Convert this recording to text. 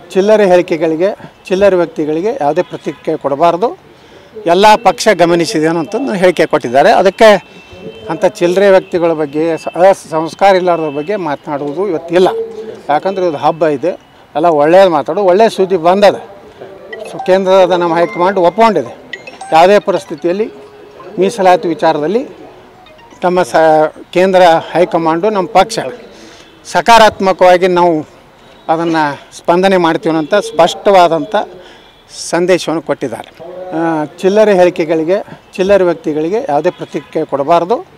ಚಿಲ್ಲರೆ ಹೇಳಿಕೆಗಳಿಗೆ ಚಿಲ್ಲರೆ ವ್ಯಕ್ತಿಗಳಿಗೆ ಯಾವುದೇ ಪ್ರತಿಕ್ರಿಯೆ ಕೊಡಬಾರ್ದು ಎಲ್ಲ ಪಕ್ಷ ಗಮನಿಸಿದೆ ಅಂತ ಹೇಳಿಕೆ ಕೊಟ್ಟಿದ್ದಾರೆ ಅದಕ್ಕೆ ಅಂಥ ಚಿಲ್ಲರೆ ವ್ಯಕ್ತಿಗಳ ಬಗ್ಗೆ ಸ- ಸಂಸ್ಕಾರ ಇಲ್ಲಾರ್ದ್ರ ಬಗ್ಗೆ ಮಾತನಾಡುವುದು ಇವತ್ತಿಲ್ಲ ಯಾಕಂದ್ರೆ ಇದು ಹಬ್ಬ ಇದೆ ಎಲ್ಲ ಒಳ್ಳೆಯದು ಮಾತಾಡು ಒಳ್ಳೆಯ ಸುದ್ದಿ ಬಂದದ ಸೊ ಕೇಂದ್ರದ ನಮ್ಮ ಹೈಕಮಾಂಡ್ ಒಪ್ಕೊಂಡಿದೆ ಯಾವುದೇ ಪರಿಸ್ಥಿತಿಯಲ್ಲಿ ಮೀಸಲಾತಿ ವಿಚಾರದಲ್ಲಿ ನಮ್ಮ ಸ ಕೇಂದ್ರ ಹೈಕಮಾಂಡು ನಮ್ಮ ಪಕ್ಷ ಸಕಾರಾತ್ಮಕವಾಗಿ ನಾವು ಅದನ್ನು ಸ್ಪಂದನೆ ಮಾಡ್ತೀವಿ ಅಂತ ಸ್ಪಷ್ಟವಾದಂಥ ಸಂದೇಶವನ್ನು ಕೊಟ್ಟಿದ್ದಾರೆ ಆ, ಚಿಲ್ಲರೆ ಹೇಳಿಕೆಗಳಿಗೆ ಚಿಲ್ಲರೆ ವ್ಯಕ್ತಿಗಳಿಗೆ ಯಾವುದೇ ಪ್ರತಿಕ್ರಿಯೆ ಕೊಡಬಾರ್ದು